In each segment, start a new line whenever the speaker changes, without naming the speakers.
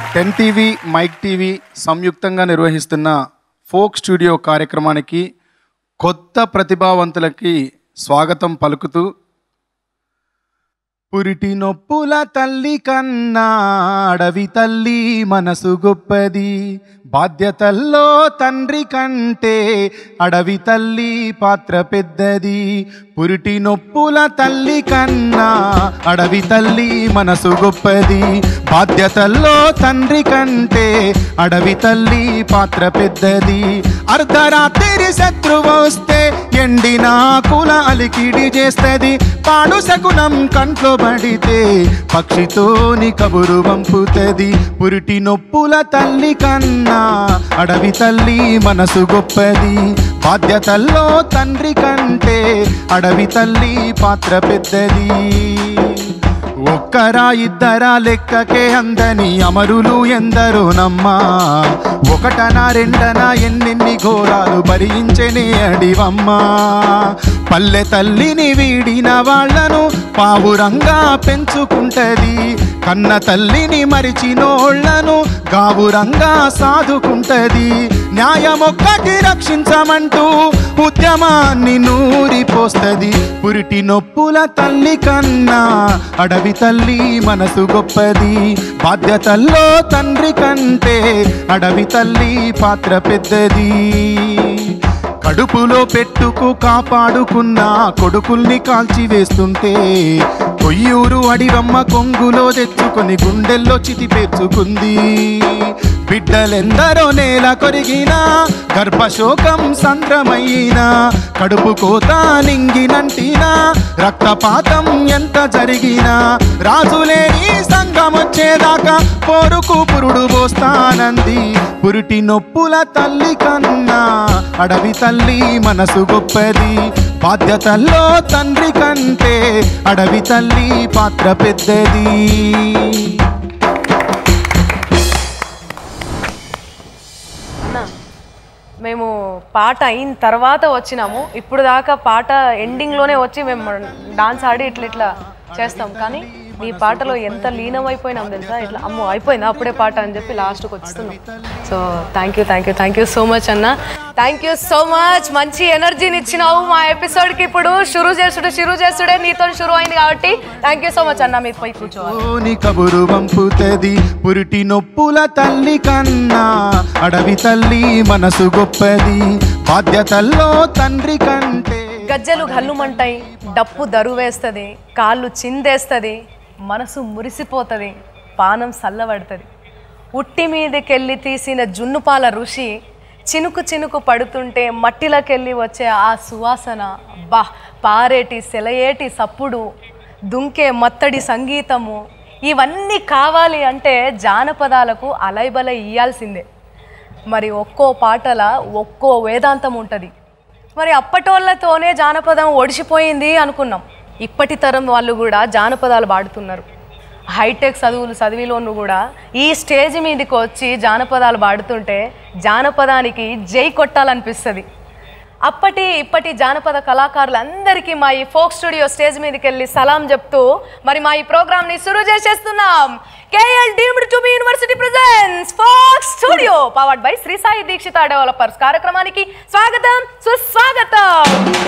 Ten TV mike TV సంయుక్తంగా నిర్వహిస్తున్న folk studio కార్యక్రమానికి కొత్త ప్రతిభావంతులకి స్వాగతం పలుకుతూ పురిటి నొప్పుల తల్లి కన్నా అడవి తల్లి మనసు గొప్పది బాధ్యతల్లో తండ్రి కంటే అడవి తల్లి పాత్ర పెద్దది పురిటి నొప్పుల తల్లి కన్నా అడవి తల్లి మనసు గొప్పది బాధ్యతల్లో తండ్రి కంటే అడవి తల్లి పాత్ర పెద్దది అర్ధరాత్రి శత్రువు వస్తే ఎండిన కుల అలికిడి చేస్తుంది పాడు శకునం కంట్లో పడితే పక్షితోని కబురు పంపుతుంది పురిటి నొప్పుల తల్లి కన్నా అడవి తల్లి మనసు గొప్పది బాధ్యతల్లో తండ్రి కంటే అడవి తల్లి పాత్ర పెద్దది ఒక్కరా ఇద్దరా లెక్కకే అందని అమరులు ఎందరో నమ్మా ఒకటనా రెండనా ఎన్నెన్ని ఘోరాలు భరించనే అడివమ్మా పల్లె తల్లిని వీడిన వాళ్లను పావురంగా పెంచుకుంటది కన్న తల్లిని మరిచినోళ్లను గావురంగా సాదుకుంటది న్యాయమొక్కటి రక్షించమంటూ ఉద్యమాన్ని నూరిపోస్తది పురిటి నొప్పుల తల్లి కన్నా అడవి తల్లి మనసు గొప్పది బాధ్యతల్లో తండ్రి కంటే అడవి తల్లి పాత్ర పెద్దది కడుపులో పెట్టుకు కాపాడుకున్న కొడుకుల్ని కాల్చి వేస్తుంటే కొయ్యూరు అడివమ్మ కొంగులో తెచ్చుకొని గుండెల్లో చితి పేర్చుకుంది బిడ్డలెందరో నేల కొరిగినా గర్భశోకం సంద్రమైనా కడుపు కోత నింగినంటినా రక్తపాతం ఎంత జరిగినా రాజులేని సంఘం వచ్చేదాకా పోరుకు పురుడు పోస్తానంది పురిటి నొప్పుల తల్లి కన్నా అడవి తల్లి మనసు గొప్పది బాధ్యతల్లో తండ్రి కంటే అడవి తల్లి పాత్ర పెద్దది
అన్న మేము పాట అయిన తర్వాత వచ్చినాము ఇప్పుడు దాకా పాట ఎండింగ్లోనే వచ్చి మేము డాన్స్ ఆడి ఇట్లా ఇట్లా చేస్తాం కానీ నీ పాటలో ఎంత లీనమైపోయినాం తెలుసా ఇట్లా అమ్మో అయిపోయింది అప్పుడే పాట అని చెప్పి లాస్ట్కి వస్తున్నాం so thank you thank you thank you so much అన్న థ్యాంక్ యూ సో మచ్ మంచి ఎనర్జీని ఇచ్చినావు మా ఎపిసోడ్కి ఇప్పుడు షురూ చేసుడు షురూ చేసుడే నీతో షురూ అయింది కాబట్టి థ్యాంక్ యూ సో మచ్ అన్న మీరు పోయి కూర్చోవాలి
ఓని కబురు పంపుతది పురిటి నొప్పుల తల్లి కన్నా అడవి తల్లి మనసు గొప్పది బాధ్యతల్లో తండ్రి కంటే
గజ్జలు గల్లుమంటాయి డప్పు దరువేస్తుంది కాళ్ళు చిందేస్తుంది మనసు మురిసిపోతుంది పానం చల్లబడుతుంది ఉట్టి మీదకెళ్ళి తీసిన జున్నుపాల ఋషి చినుకు చినుకు పడుతుంటే మట్టిలోకెళ్ళి వచ్చే ఆ సువాసన బా పారేటి సెలయేటి సప్పుడు దుంకే మత్తడి సంగీతము ఇవన్నీ కావాలి అంటే జానపదాలకు అలైబలై ఇయ్యాల్సిందే మరి ఒక్కో పాటల ఒక్కో వేదాంతం ఉంటుంది మరి అప్పటోళ్ళతోనే జానపదం ఒడిసిపోయింది అనుకున్నాం ఇప్పటి తరం వాళ్ళు కూడా జానపదాలు పాడుతున్నారు హైటెక్ చదువులు చదివిలోను కూడా ఈ స్టేజ్ మీదకి వచ్చి జానపదాలు పాడుతుంటే జానపదానికి జై కొట్టాలనిపిస్తుంది అప్పటి ఇప్పటి జానపద కళాకారులందరికీ మా ఈ ఫోక్ స్టూడియో స్టేజ్ మీదకి వెళ్ళి సలాం చెప్తూ మరి మా ఈ ప్రోగ్రామ్ ని సురు చేసేస్తున్నాం KL deemed to be university presents folk studio powered by Shri Sai Dikshita developers కార్యక్రమానికి స్వాగతం సుస్వాగతం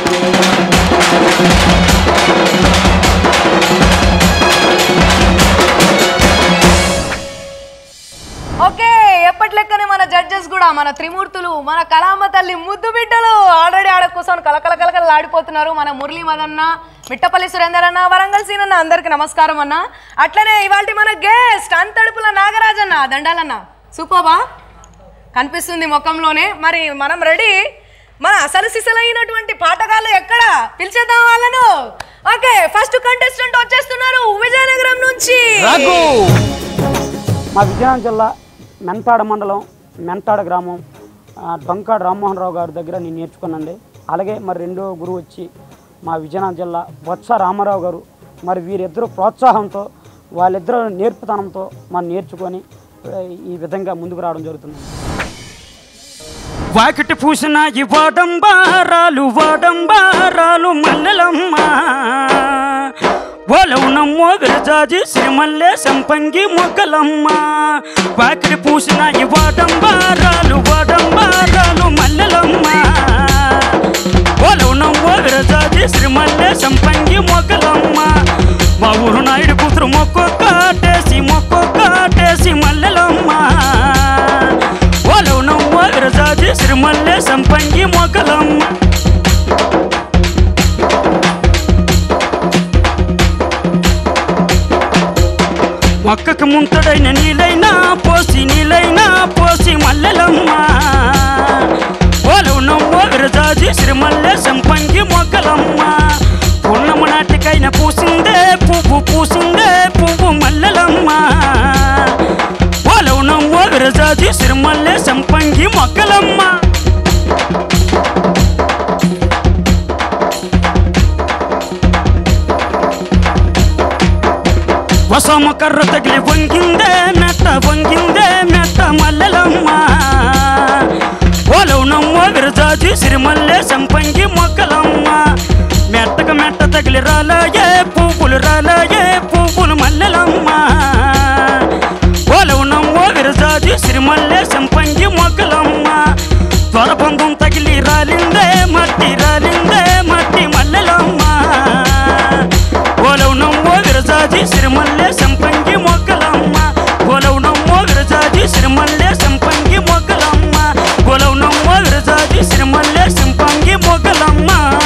ఓకే ఎప్పటి లెక్కనే మన జడ్జెస్ కూడా మన త్రిమూర్తులు మన కళామ తల్లి ముద్దు బిడ్డలు ఆల్రెడీ ఆడ కూర్చొని కలకల కలకల ఆడిపోతున్నారు మన మురళీ మదన్న మిట్టపల్లి సురేందర్ అన్న వరంగల్ సీన్ అన్న అందరికి నమస్కారం అన్న అట్లనే ఇవాళ మన గెస్ట్ అంతడుపుల నాగరాజన్న దండాలన్న సూపర్బా కనిపిస్తుంది ముఖంలోనే మరి మనం రెడీ మన అసలు సిసలైనటువంటి పాటగాళ్ళు ఎక్కడ పిలిచేద్దాం వాళ్ళను ఓకే ఫస్ట్ కంటెస్టెంట్ వచ్చేస్తున్నారు విజయనగరం నుంచి
మా విజయనగరం జిల్లా మెంతాడ మండలం మెంతాడ గ్రామం ఆ, డొంకాడ రామ్మోహన్ రావు గారి దగ్గర నేను నేర్చుకున్నాండి అలాగే మరి రెండో గురువు వచ్చి మా విజయనగరం జిల్లా బొత్స రామారావు గారు మరి వీరిద్దరూ ప్రోత్సాహంతో వాళ్ళిద్దరూ నేర్పుతనంతో మనం నేర్చుకొని ఆ, ఈ విధంగా ముందుకు రావడం జరుగుతుంది
వాకిటి పూసిన ఈ వాడంబారాలు వాడంబారాలు మల్లెలమ్మ
ఓలవునమ్మో విరజాజి సిరిమల్లె సంపంగి మొగ్గలమ్మ వాకిడి పూసిన ఈ వాడంబారాలు వాడంబారాలు మల్లెలమ్మ ఓలవునమ్మో విరజాజి సిరిమల్లె సంపంగి మొగ్గలమ్మ మా ఊరు నాయుడు కూతురు మొక్కు కాటేసి మొక్కు కాటేసి మల్లెలమ్మ ఓలవునమ్మో విరజాజి సిరిమల్లె సంపంగి మొగ్గలమ్మ మొక్కకు ముంతడైన నీలైనా పోసి నీలైనా పోసి మల్లెలమ్మ ఓలవు నవ్వు విరజాజి శ్రీమల్లె సంపంగి మొక్కలమ్మ పున్నము నాటికైన పూసిందే పువ్వు పూసిందే పువ్వు మల్లెలమ్మ ఓలవు నవ్వు విరజాజి శ్రీమల్లె సంపంగి మొక్కలమ్మ వసమ కర్ర తగిలి వంగిందే మెట్ట వంగిందే మెట్ట మల్లెలమ్మ ఓలవు నమ్మ విరజాజి సిరిమల్లె సంపంగి మొక్కలమ్మ మెట్టకు మెట్ట తగిలి రాలాయే పువ్వులు రాలాయే పువ్వులు మల్లెలమ్మ ఓలవు నమ్మ విరజాజి సిరిమల్లె సంపంగి మొక్కలమ్మ త్వరబంధం తగిలి రాలిందే మట్టి రాలిందే మట్టి మల్లెలమ్మ ఓలవు నమ్మో విరజాజి సిరిమల్లె సంపంగి మొక్కలమ్మ ఓలవు నమ్మో విరజాజి సిరిమల్లె సంపంగి మొక్కలమ్మ ఓలవు నమ్మో విరజాజి సిరిమల్లె సంపంగి మొక్కలమ్మ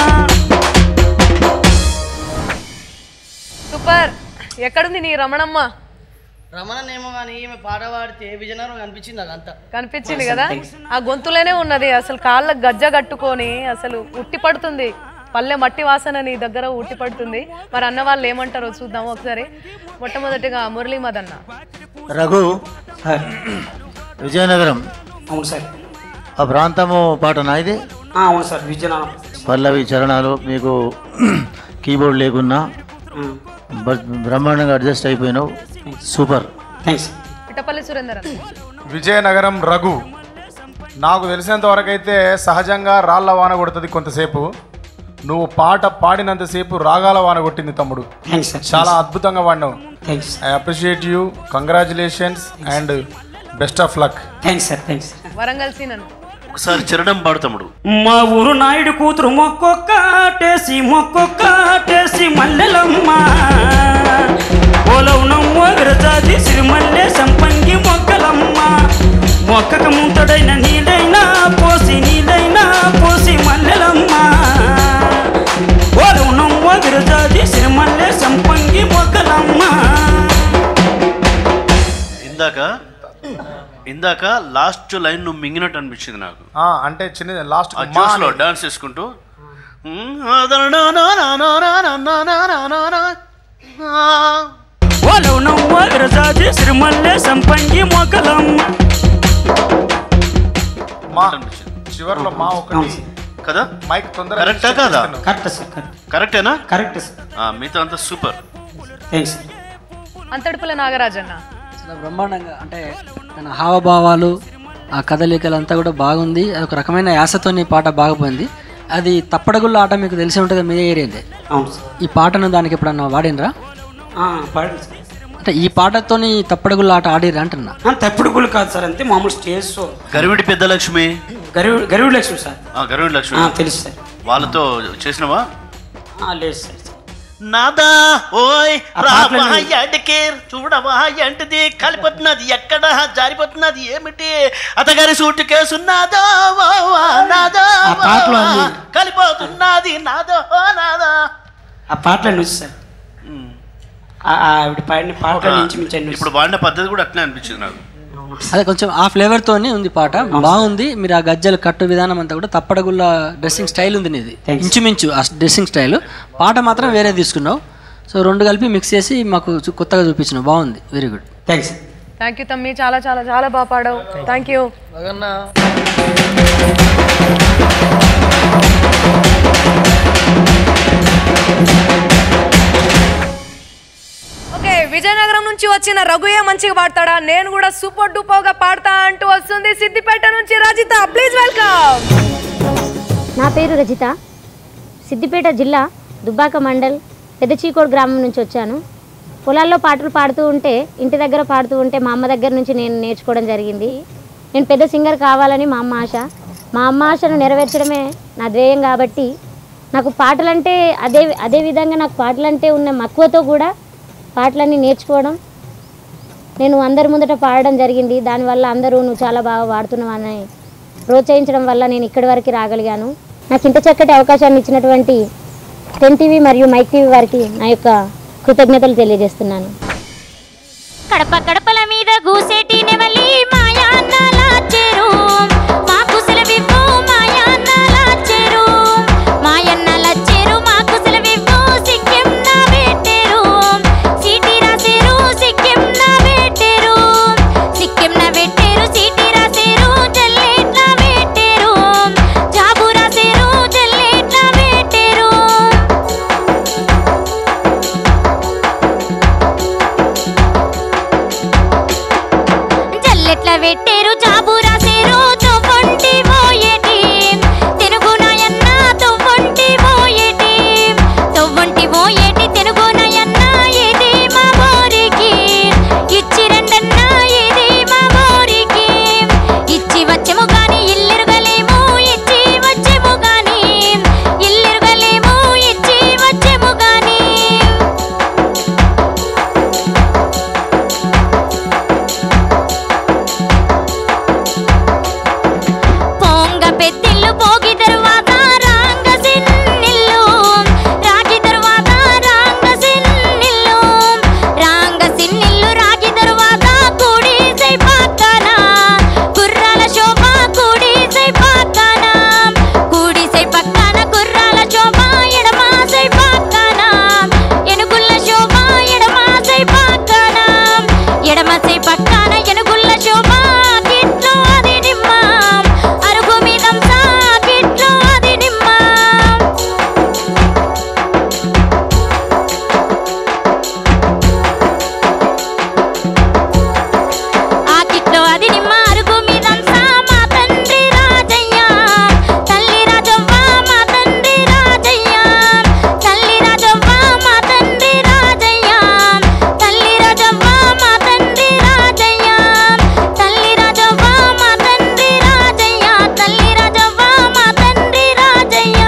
సూపర్ ఎక్కడుంది నీ రమణమ్మ
రమణనేమో కానీ ఈమె పాట పాడితే విజయనగరం కనిపించింది అదంతా
కనిపించింది కదా ఆ గొంతులోనే ఉన్నది అసలు కాళ్ళకు గజ్జ కట్టుకొని అసలు ఉట్టి పడుతుంది పల్లె మట్టి వాసన నీ దగ్గర ఉట్టి పడుతుంది మరి అన్న వాళ్ళు ఏమంటారో చూద్దాము ఒకసారి మొట్టమొదటిగా మురళీ మదన్న
రఘు విజయనగరం
అవును సార్
ఆ ప్రాంతము పాటనా ఇది
అవును సార్ విజయనగరం
పల్లవి చరణాలు మీకు కీబోర్డ్ లేకున్నా బ- బ్రహ్మాండంగా అడ్జస్ట్ అయిపోయినావు సూపర్
థ్యాంక్స్
పిట్టపల్లి సురేందర్ అన్న
విజయనగరం రఘు నాకు తెలిసినంత వరకు అయితే సహజంగా రాళ్ల వాన కొడుతుంది కొంతసేపు నువ్వు పాట పాడినంతసేపు రాగాల వాన కొట్టింది తమ్ముడు
థ్యాంక్స్ సార్
చాలా అద్భుతంగా వాడినావు
thanks
I appreciate you congratulations and best of luck
thanks sir thanks
Warangal Seen అన్న
ఒకసారి చరణం పాడు తమ్ముడు
మా ఊరు నాయుడు కూతురు మొక్కొక్కటేసి మొక్కొక్కటేసి మల్లెలమ్మ ఓలవు నమ్మ విరజాజి సిరిమల్లె సంపంగి మొక్కలమ్మ మొక్కకు ముంతడైన నీలైనా పోసి నీలైనా పోసి మల్లెలమ్మ ఓలవు నమ్మ విరజాజి సిరిమల్లె సంపంగి మొక్కలమ్మ
ఇందాక ఇందాక లాస్ట్ లైన్ నువ్వు మింగినట్టు అనిపించింది నాకు
ఆ, అంటే చిన్న లాస్ట్
ఆ జ్యూస్ లో డాన్స్ చేసుకుంటూ
ఓలవు నమ్మ విరజాజి సిరిమల్లె సంపంగి మొక్కలమ్మ
మా చివర్లో మా ఒకటి
కదా
మైక్ తొందరగా
కరెక్టా కాదా
కరెక్ట్ సార్ కరెక్ట్
కరెక్టేనా
కరెక్ట్ సార్
ఆ, మిగతా అంతా సూపర్
థ్యాంక్స్
అంతటిపుల నాగరాజన్న
చాలా బ్రహ్మాండంగా అంటే తన హావభావాలు ఆ కదలికలు అంతా కూడా బాగుంది అది ఒక రకమైన యాసతోని పాట బాగుపోయింది అది తప్పడగుళ్ళ ఆట మీకు తెలిసి ఉంటుంది మీ ఏరియాదే
అవును సార్
ఈ పాటను దానికి ఎప్పుడన్నా వాడినరా
పాడండి సార్
అంటే ఈ పాటతోని తప్పడగుళ్ళ ఆట ఆడిరా అంటున్నా
ఆ, తప్పుడు గుళ్ళు కాదు సార్ అంతే మామూలు స్టేజ్ షో
గరివిడి పెద్ద లక్ష్మి
గరివుడు గరివుడు లక్ష్మి సార్
ఆ, గరివిడి లక్ష్మి
ఆ, తెలుసు సార్
వాళ్ళతో చేసినవా
ఆ, లేదు సార్
నాదా ఓయ్
ఆ
రావా
పాటలన్నీ-
ఎంటకే చూడవా ఎంటది కలిపోతున్నది ఎక్కడ జారిపోతున్నది ఏమిటి అతగారి సూట్ కేసున్నాదో ఓ, ఓ, నాదో
ఆ పాటలు
ఓ,
అన్నీ.
కలిపోతున్నది నాదో ఓ, నాదో
ఆ పాటలు నుంచి సార్
ఉమ్.
ఆ- ఆ ఆవిడ పాడిన పాటల నుంచి మించి అన్ని
ఇప్పుడు వాడిన పద్ధతి కూడా అట్లనే అనిపించింది నాకు
అదే కొంచెం ఆ ఫ్లేవర్ తోని ఉంది పాట బాగుంది మీరు ఆ గజ్జలు కట్టు విధానం అంతా కూడా తప్పడగుళ్ళ డ్రెస్సింగ్ స్టైల్ ఉంది నీది
Thanks.
ఇంచుమించు ఆ డ్రెస్సింగ్ స్టైల్ పాట మాత్రం వేరే తీసుకున్నావు సో రెండు కలిపి మిక్స్ చేసి మాకు చూ- కొత్తగా చూపించినావు బాగుంది very good
thanks
thank you తమ్మి చాలా చాలా చాలా బాగా పాడావు థ్యాంక్ యూ ఓకే విజయనగరం నుంచి వచ్చిన రఘుయే మంచిగా పాడతాడా నేను కూడా సూపర్ డూపర్గా పాడతా అంటూ వస్తుంది సిద్దిపేట నుంచి రజిత ప్లీజ్ వెల్కమ్
నా పేరు రజిత సిద్దిపేట జిల్లా దుబ్బాక మండల్ పెద్ద చీకోడు గ్రామం నుంచి వచ్చాను పొలాల్లో పాటలు పాడుతూ ఉంటే ఇంటి దగ్గర పాడుతూ ఉంటే మా అమ్మ దగ్గర నుంచి నేను నేర్చుకోవడం జరిగింది నేను పెద్ద సింగర్ కావాలని మా అమ్మ ఆశ మా అమ్మ ఆశను నెరవేర్చడమే నా ధ్యేయం కాబట్టి నాకు పాటలంటే అదే అదే విధంగా నాకు పాటలంటే ఉన్న మక్కువతో కూడా పాటలన్నీ నేర్చుకోవడం నేను అందరి ముందట పాడడం జరిగింది దానివల్ల అందరూ నువ్వు చాలా బాగా పాడుతున్నావని ప్రోత్సహించడం వల్ల నేను ఇక్కడి వరకు రాగలిగాను నాకు ఇంత చక్కటి అవకాశాన్ని ఇచ్చినటువంటి టెన్ టీవీ మరియు మైక్ టీవీ వారికి నా యొక్క కృతజ్ఞతలు తెలియజేస్తున్నాను
కడప కడపల మీద గూసేటి నెవలి మాయా అన్నాల చెరు మా కుసల వివ్వు మాయా అన్నాల చెరు మాయన్నల చెరు మా కుసల వివ్వు సిక్కిం నా పెట్టెరు సీటీ రాసేరు సిక్కిం నా పెట్టెరు సిక్కిం నా పెట్టెరు సీటీ రాసేరు జల్లేట్ల పెట్టెరు జాబు రాసేరు జల్లేట్ల పెట్టెరు జల్లెట్ల పెట్టేరు జాబు రాసేరు తొవ్వంటి పోయేటి తెలుగు నాయన్న తొవ్వంటి పోయేటి తొవ్వంటి పోయేటి తెలుగు నాయన్న ఇది మా బోరికి ఇచ్చి రెండన్న ఇది మా బోరికి ఇచ్చి వచ్చెము గాని ఇల్లెరుగలేము ఇచ్చి వచ్చెము గాని ఇల్లెరుగలేము ఇచ్చి వచ్చెము గాని పొంగ పెద్దిల్లు పోగి తరువాత రాంగ సిన్నిల్లు రాగి తరువాత రాంగ సిన్నిల్లు రాంగ సిన్నిల్లు రాగి తరువాత కూడి సై పక్కన గుర్రాల శోభ కూడి సై పక్కన కూడి సై పక్కన గుర్రాల శోభ ఎడమ సై పక్కన ఎనుగుల్ల శోభ ఎడమ సై పక్కన ఎడమ సై పక్కన ఎనుగుల్ల శోభ గిట్లో అది నిమ్మ అరుగు మీదంతా గిట్లో అది నిమ్మ ఆ కిట్లో అది నిమ్మ అరుగు మీదంతా మా తండ్రి రాజయ్య తల్లి రాజవ్వ మా తండ్రి రాజయ్య తల్లి రాజవ్వ మా తండ్రి రాజయ్య తల్లి రాజవ్వ మా తండ్రి రాజయ్య తల్లి రాజవ్వ మా తండ్రి రాజయ్య తల్లి రాజవ్వ మా తండ్రి రాజయ్య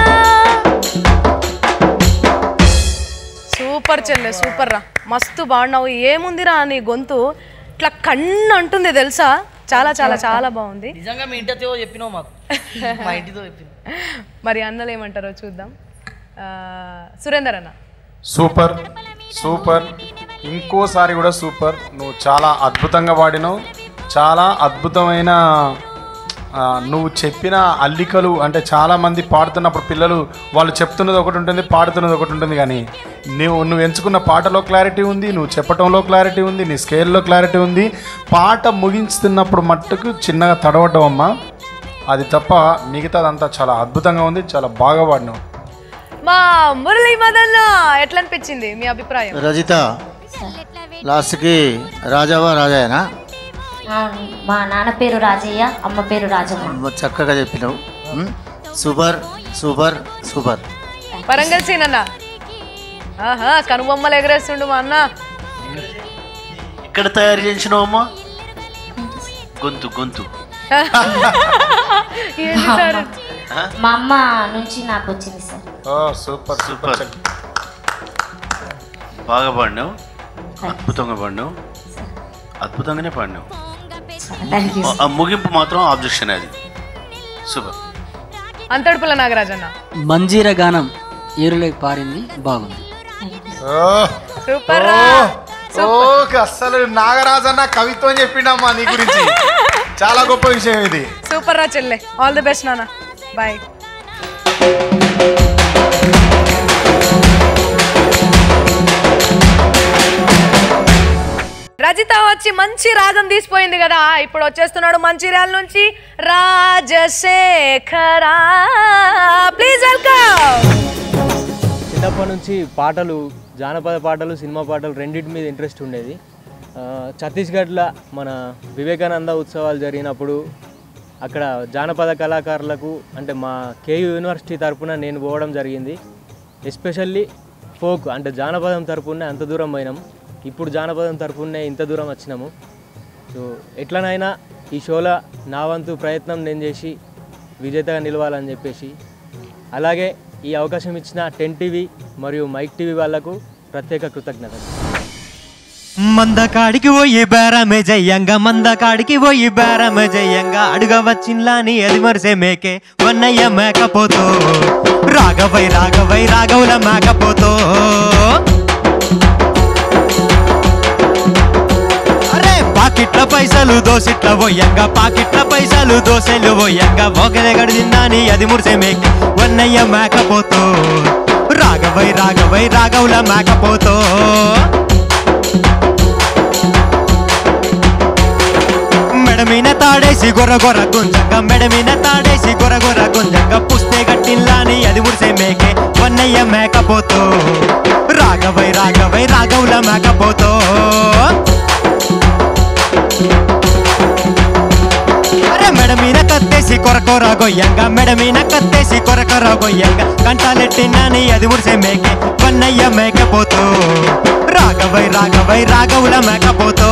సూపర్ చెల్లె సూపర్ రా మస్తు బాగున్నావు ఏముందిరా నీ గొంతు ఇట్లా కన్ను అంటుంది తెలుసా చాలా చాలా చాలా బాగుంది
నిజంగా మీ ఇంటితో చెప్పినావు మాకు మా ఇంటితో చెప్పినావు
మరి అన్నలు ఏమంటారో చూద్దాం ఆ, సురేందర్ అన్న
సూపర్ సూపర్ ఇంకోసారి కూడా సూపర్ నువ్వు చాలా అద్భుతంగా పాడినావు చాలా అద్భుతమైన ఆ, నువ్వు చెప్పిన అల్లికలు అంటే చాలా మంది పాడుతున్నప్పుడు పిల్లలు వాళ్ళు చెప్తున్నది ఒకటి ఉంటుంది పాడుతున్నది ఒకటి ఉంటుంది కానీ నువ్వు నువ్వు ఎంచుకున్న పాటలో క్లారిటీ ఉంది నువ్వు చెప్పటంలో క్లారిటీ ఉంది నీ స్కేల్లో క్లారిటీ ఉంది పాట ముగించుతున్నప్పుడు మట్టుకు చిన్నగా తడవటమమ్మా అది తప్ప మిగతాదంతా చాలా అద్భుతంగా ఉంది చాలా బాగా పాడినావు
మా మురళీ మదన్న ఎట్లా అనిపించింది మీ అభిప్రాయం
రజిత లాస్ట్కి రాజావా రాజాయనా
అవును మా నాన్న పేరు రాజయ్య అమ్మ పేరు రాజమ్మ
చక్కగా చెప్పినావు ఉమ్, super super super
Warangal Seen అన్న ఆహా కనుబొమ్మలు ఎగరేస్తుండు మా అన్న
ఇక్కడ తయారు చేసినావమ్మా గొంతు గొంతు
ఏంటి సార్
మా అమ్మ నుంచి నాకు వచ్చింది సార్
ఓ సూపర్ సూపర్
సూపర్ బాగా పాడినావు అద్భుతంగా పాడినావు అద్భుతంగానే పాడినావు
థ్యాంక్ యూ
ఆ- ఆ ముగింపు మాత్రం ఆబ్జెక్షన్ అది సూపర్
అంతడుపుల నాగరాజన్న
మంజీర గానం ఏరులోకి పారింది బాగుంది
ఓ
సూపర్ రా
ఓ అస్సలు నాగరాజన్న కవిత్వం చెప్పిండమ్మా నీ గురించి చాలా గొప్ప విషయం ఇది
సూపర్ రా చెల్లె ఆల్ ది బెస్ట్ నాన్న బాయ్ రజిత వచ్చి మంచి రాగం తీసిపోయింది కదా ఇప్పుడు వచ్చేస్తున్నాడు మంచిర్యాల నుంచి రాజశేఖరా ప్లీజ్ వెల్కమ్
చిన్నప్పటి నుంచి పాటలు జానపద పాటలు సినిమా పాటలు రెండింటి మీద ఇంట్రెస్ట్ ఉండేది ఆ, ఛత్తీస్గఢ్లో మన వివేకానంద ఉత్సవాలు జరిగినప్పుడు అక్కడ జానపద కళాకారులకు అంటే మా కేయూ యూనివర్సిటీ తరపున నేను పోవడం జరిగింది ఎస్పెషల్లీ ఫోక్ అంటే జానపదం తరపునే అంత దూరం పోయినాం ఇప్పుడు జానపదం తరపునే ఇంత దూరం వచ్చినాము సో ఎట్లనైనా ఈ షోలో నా వంతు ప్రయత్నం నేను చేసి విజేతగా నిలవాలని చెప్పేసి అలాగే ఈ అవకాశం ఇచ్చిన టెన్ టీవీ మరియు మైక్ టీవీ వాళ్లకు ప్రత్యేక కృతజ్ఞతలు
మందకాడికి పోయి బేరమే జయ్యంగా మందకాడికి పోయి బేరమే జయ్యంగా అడుగ వచ్చిన్లాని అది మరిసే మేకే వన్నయ్య మేకపోతో రాఘవై రాఘవై రాఘవుల మేకపోతో అరే పాకిట్ల పైసలు దోసిట్ల పోయంగా పాకిట్ల పైసలు దోసెలు పోయంగా ఒకదే గడిచిందాని అది మురిసే మేకే వన్నయ్య మేకపోతో రాఘవై రాఘవై రాఘవుల మేకపోతో మెడమీన తాడేసి గొర్ర గొర్ర గుంజంగా మెడమీన తాడేసి గొర్ర గొర్ర గుంజంగా పుస్తే గట్టిల్లాని అది మురిసే మేకే వన్నయ్య మేకపోతో రాఘవై రాఘవై రాఘవుల మేకపోతో అరే మెడమీన కత్తేసి కొరకొర గొయ్యంగా మెడమీన కత్తేసి కొరకొర గొయ్యంగా కంటాలెట్టినాని అది మురిసే మేకే వన్నయ్య మేకపోతో రాఘవై రాఘవై రాఘవుల మేకపోతో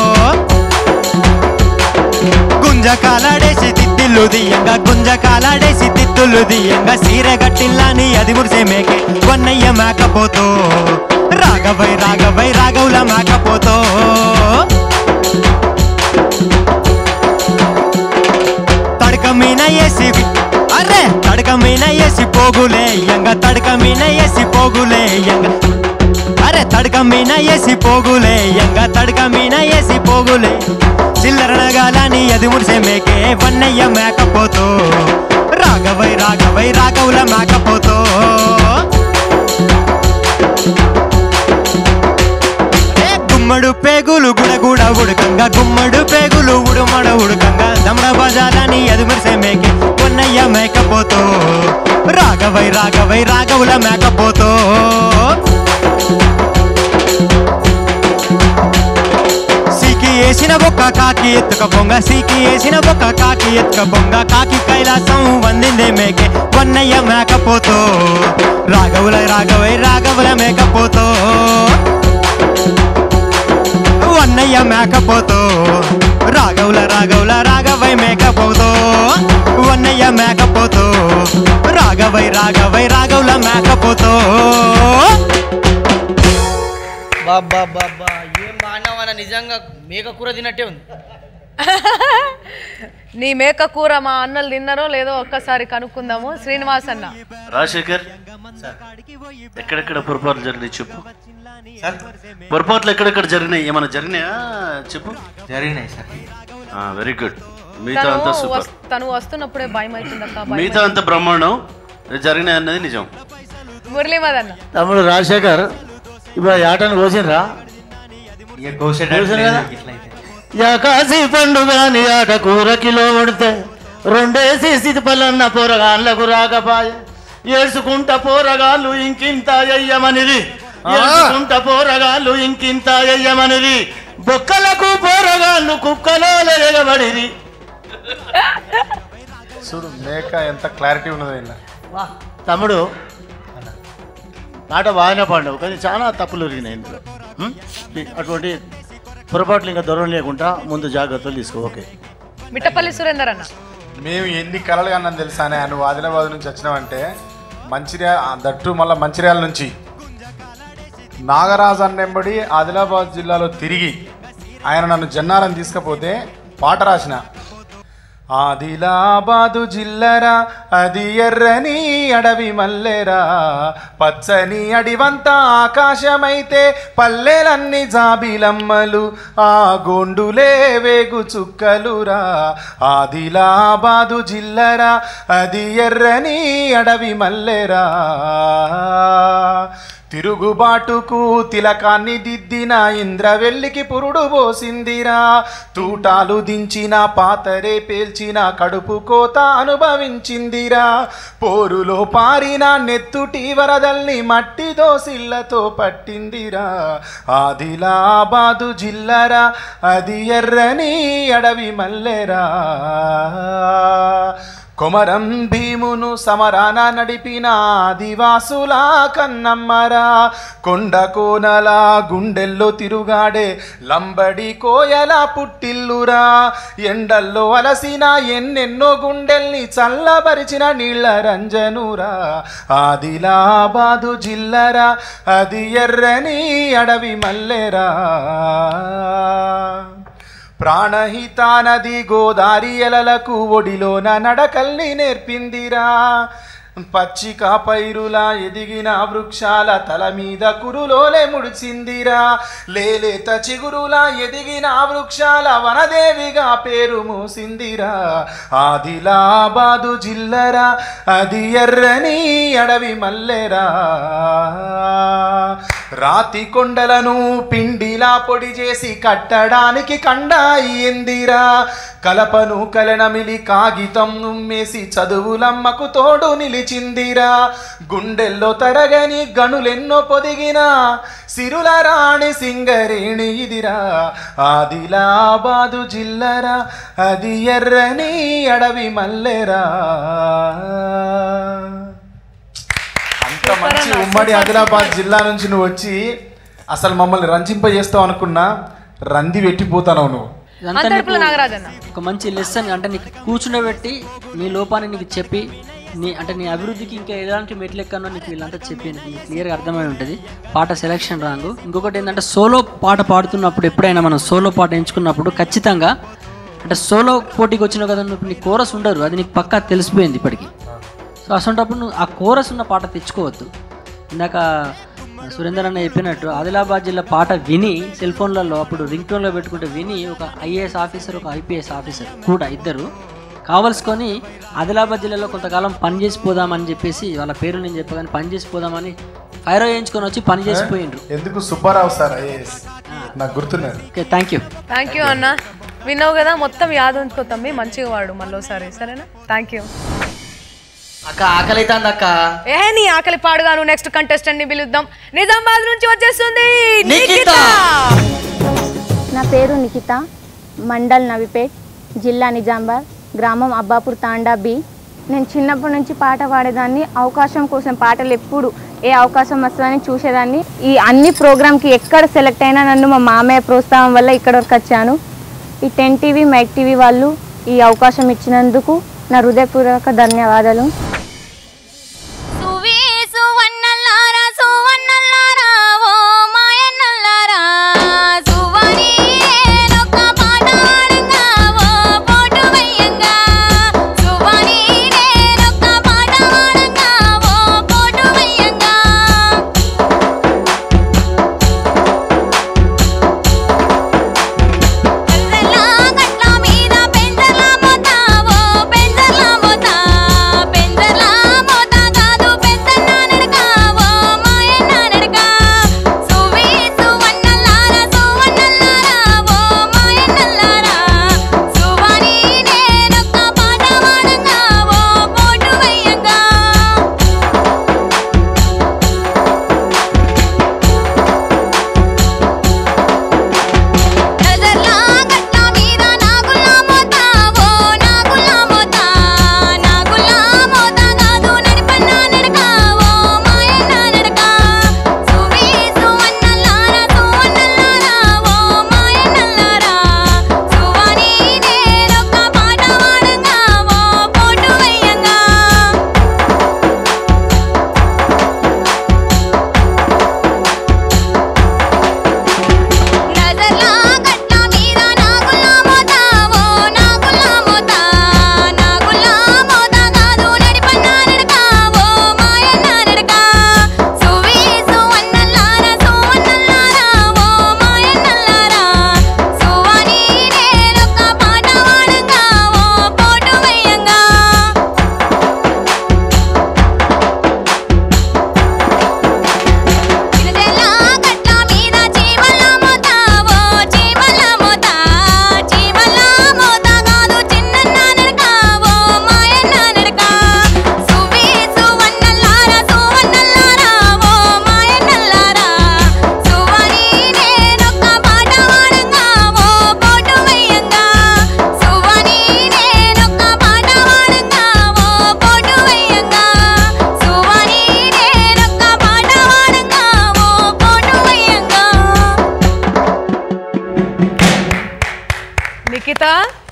గుంజ కాలాడేసి తిత్తిల్లు దియంగా గుంజ కాలాడేసి తిత్తులు దియంగా సీర గట్టిల్లాని అది మురిసే మేకే కొన్నయ్య మేకపోతో రాఘవై రాఘవై రాఘవుల మేకపోతో తడక మీన వేసి అరే తడక మీన వేసి పోగులే ఎంగ తడక మీన వేసి పోగులే ఎంగ అరే తడక మీన వేసి పోగులే ఎంగ తడక మీన వేసి పోగులే చిల్లరనగాలని అది మురిసే మేకే వన్నయ్య మేకపోతో రాఘవై రాఘవై రాఘవుల మేకపోతో ఏ గుమ్మడు పేగులు గుడగుడ ఉడకంగా గుమ్మడు పేగులు ఉడుమడ ఉడకంగా దమడ బజాలని అది మురిసే మేకే వన్నయ్య మేకపోతో రాఘవై రాఘవై రాఘవుల మేకపోతో సీకి వేసిన బొక్క కాకి ఎత్తుక పొంగ సీకి వేసిన బొక్క కాకి ఎత్తుక పొంగ కాకి కైలాసం వందిందే మేకే వన్నయ్య మేకపోతో రాఘవుల రాఘవై రాఘవుల మేకపోతో వన్నయ్య మేకపోతో రాఘవుల రాఘవుల రాఘవై మేకపోతో వన్నయ్య మేకపోతో రాఘవై రాఘవై రాఘవుల మేకపోతో
బాబా బాబా ఏం బాగున్నావన్న నిజంగా మేక కూర తిన్నట్టే ఉంది
నీ మేక కూర మా అన్నలు తిన్నారో లేదో ఒక్కసారి కనుక్కుందాము శ్రీనివాస్ అన్న
రాజశేఖర్ ఎక్కడెక్కడ పొరపాట్లు జరిగినాయి చెప్పు పొరపాట్లు ఎక్కడెక్కడ జరిగినాయి ఏమైనా జరిగినాయా చెప్పు
జరిగినాయి సార్
వెరీ గుడ్ మిగతా
తను
అంతా సూపర్
వస్- తను వస్తున్నప్పుడే భయం అవుతుంది అక్క భయం
మిగతా అంతా బ్రహ్మాండం జరిగినాయి అన్నది నిజం
మురళీమద్ అన్న
తమ్ముడు రాజశేఖర్ ఇప్పుడు ఈ ఆటను కోసిండ్రా
ఇక కోసేటట్టు
కోసారు
లేదు
కదా?
ఇట్లయితే.
యా కాసి పండుగని ఆట కూర కిలో పడితే రెండేసి స్థితి పల్లన్న పోరగాళ్ళకు రాకపాయ ఏడ్చుకుంట పోరగాళ్ళు ఇంకింత అయ్యమనిది ఏడ్చుకుంట పోరగాళ్ళు ఇంకింత అయ్యమనిది బొక్కలకు పోరగాళ్ళు కుక్కలో ఎగబడిరి
చూడు మేక ఎంత క్లారిటీ ఉన్నది ఇలా
తమ్ముడు ఆట బాగానే పాడినావు కానీ చాలా తప్పులు జరిగినాయి ఇందులో ఉం? అటువంటి పొరపాట్లు ఇంకా దూరం లేకుండా ముందు జాగ్రత్తలు తీసుకో ఓకే
మిట్టపల్లి సురేందర్ అన్న
మేము ఎన్ని కలలు కన్నాను తెలుసానే నువ్వు ఆదిలాబాద్ నుంచి వచ్చినావంటే మంచిర్యాల దట్టు మళ్ళీ మంచిర్యాల నుంచి నాగరాజు అన్నెంబడి ఆదిలాబాద్ జిల్లాలో తిరిగి ఆయన నన్ను జన్నారం తీసుకపోతే పాట రాసిన ఆదిలాబాదు జిల్లరా అది ఎర్రని అడవి మల్లెరా పచ్చని అడివంతా ఆకాశమైతే పల్లెలన్నీ జాబిలమ్మలు ఆ గొండులే వేగు చుక్కలురా ఆదిలాబాదు జిల్లరా అది ఎర్రని అడవి మల్లెరా తిరుగుబాటుకు తిలకాన్ని దిద్దిన ఇంద్రవెల్లికి పురుడు పోసిందిరా తూటాలు దించిన పాతరే పేల్చిన కడుపు కోత అనుభవించిందిరా పోరులో పారిన నెత్తుటి వరదల్ని మట్టి దోసిళ్లతో పట్టిందిరా ఆదిలాబాదు జిల్లరా అది ఎర్రని అడవి మల్లెరా కొమరం భీమును సమరాన నడిపిన ఆదివాసుల కన్నమ్మరా కొండ కోనల గుండెల్లో తిరుగాడే లంబడి కోయల పుట్టిల్లురా ఎండల్లో అలసిన ఎన్నెన్నో గుండెల్ని చల్లబరిచిన నీళ్ళ రంజనురా ఆదిలాబాదు జిల్లరా అది ఎర్రని అడవి మల్లెరా ప్రాణహిత నది గోదారి ఎలలకు ఒడిలోన నడకల్ని నేర్పిందిరా పచ్చిక పైరులా ఎదిగిన వృక్షాల తల మీద కురులోలే ముడిచిందిరా లేలేత చిగురులా ఎదిగిన వృక్షాల వనదేవిగా పేరు మూసిందిరా ఆదిలాబాదు జిల్లరా అది ఎర్రని అడవి మల్లెరా రాతి కొండలను పిండిలా పొడి చేసి కట్టడానికి కండ అయ్యిందిరా కలపను కలనమిలి కాగితం నుమ్మేసి చదువులమ్మకు తోడు నిలిచిందిరా గుండెల్లో తరగని గనులెన్నో పొదిగిన సిరుల రాణి సింగరేణి ఇదిరా ఆదిలాబాదు జిల్లరా అది ఎర్రని అడవి మల్లెరా అంత మంచి ఉమ్మడి ఆదిలాబాద్ జిల్లా నుంచి నువ్వు వచ్చి అసలు మమ్మల్ని రంజింపజేస్తావు అనుకున్నా రంది పెట్టిపోతావు నువ్వు
ఇదంతా
అంతర్పుల
నీకు
నాగరాజన్న
ఒక మంచి లెసన్ అంటే నీకు కూర్చుండబెట్టి నీ లోపాన్ని నీకు చెప్పి నీ అంటే నీ అభివృద్ధికి ఇంకా ఎలాంటి మెట్లు ఎక్కనో నీకు వీళ్ళంతా చెప్పి నీకు క్లియర్గా అర్థమై ఉంటుంది పాట సెలెక్షన్ రాంగు ఇంకొకటి ఏంటంటే సోలో పాట పాడుతున్నప్పుడు ఎప్పుడైనా మనం సోలో పాట ఎంచుకున్నప్పుడు ఖచ్చితంగా అంటే సోలో పోటీకి వచ్చిన కదా నువ్వు నీ కోరస్ ఉండరు అది నీకు పక్కా తెలిసిపోయింది ఇప్పటికి సో అసంటప్పుడు నువ్వు ఆ కోరస్ ఉన్న పాట తెచ్చుకోవద్దు ఇందాక సురేందర్ అన్న చెప్పినట్టు ఆదిలాబాద్ జిల్లా పాట విని సెల్ ఫోన్లలో అప్పుడు రింగ్ టోన్లో పెట్టుకుంటే విని ఒక ఐఏఎస్ ఆఫీసర్ ఒక ఐపీఎస్ ఆఫీసర్ కూడా ఇద్దరు కావలసుకొని ఆదిలాబాద్ జిల్లాలో కొంతకాలం పని చేసి పోదామని చెప్పేసి వాళ్ళ పేరు నేను చెప్పగానే పని చేసి పోదామని ఫైర్ వేయించుకొని వచ్చి పని చేసిపోయిండ్రు
ఎందుకు సుబ్బారావు సార్ ఐఏఎస్ నాకు గుర్తున్నది
okay thank you
thank you అన్న విన్నావు కదా మొత్తం యాద ఉంచుకో తమ్మి మంచిగా వాడు మళ్ళీసారి సరేనా థ్యాంక్ యూ
అక్క ఆకలి అవుతుంది అక్క
ఏ నీ ఆకలి పాడుగా నువ్వు నెక్స్ట్ కంటెస్టెంట్ ని పిలుద్దాం నిజామాబాద్ నుంచి వచ్చేస్తుంది
నిఖిత.
నా పేరు నిఖిత మండల్ నవిపేట్ జిల్లా నిజామాబాద్ గ్రామం అబ్బాపూర్ తాండా బి నేను చిన్నప్పటి నుంచి పాట పాడేదాన్ని అవకాశం కోసం పాటలు ఎప్పుడు ఏ అవకాశం వస్తుందని చూసేదాన్ని ఈ అన్ని ప్రోగ్రామ్కి ఎక్కడ సెలెక్ట్ అయినా నన్ను మా మామయ్య ప్రోత్సాహం వల్ల ఇక్కడ వరకు వచ్చాను ఈ టెన్ టీవీ మైక్ టీవీ వాళ్ళు ఈ అవకాశం ఇచ్చినందుకు నా హృదయపూర్వక ధన్యవాదాలు
సువే సువన్నల్లారా సువన్నల్లారా ఓ మాయన్నల్లారా సువని నేనొక్క పాట పాడంగా ఓ పోటు వెయ్యంగా సువని నేనొక్క పాట పాడంగా ఓ పోటు వెయ్యంగా పెంజర్లా గట్ల మీద పెంజర్లా మోతా ఓ పెంజర్లా మోతా పెంజర్లా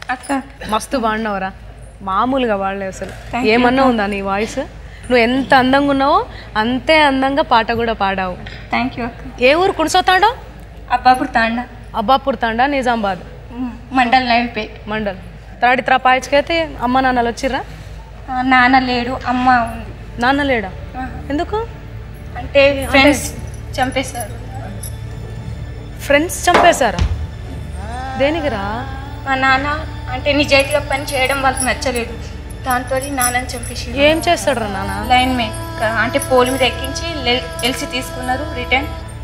అక్క మస్తు పాడినవరా మామూలుగా వాడలే అసలు
Thank you,
ఏమన్నా
అక్క.
ఉందా నీ వాయిస్ నువ్వు ఎంత అందంగా ఉన్నావో అంతే అందంగా పాట కూడా పాడావు
థ్యాంక్ యూ అక్క
ఏ ఊరు కుడిసోతాడో
అబ్బాపూర్ తాండా
అబ్బాపూర్ తాండా నిజామాబాద్
మండల్ నవిపేట్
మండల్ త్రాడి త్రాపాయచ్కైతే అమ్మ నాన్నలు వచ్చిర్రా
నాన్న లేడు అమ్మ ఉంది
నాన్న లేడా ఎందుకు
అంటే ఫ్రెండ్స్ చంపేశారు
ఫ్రెండ్స్ చంపేశారా దేనికిరా
మా నాన్న అంటే నిజాయితీగా పని చేయడం వాళ్ళకి నచ్చలేదు దాంతో నాన్నని చంపేసి
ఏం చేస్తాడు రా నాన్న
లైన్ మే అంటే పోల్ మీద ఎక్కించి ఎల్సి తీసుకున్నారు రిటర్న్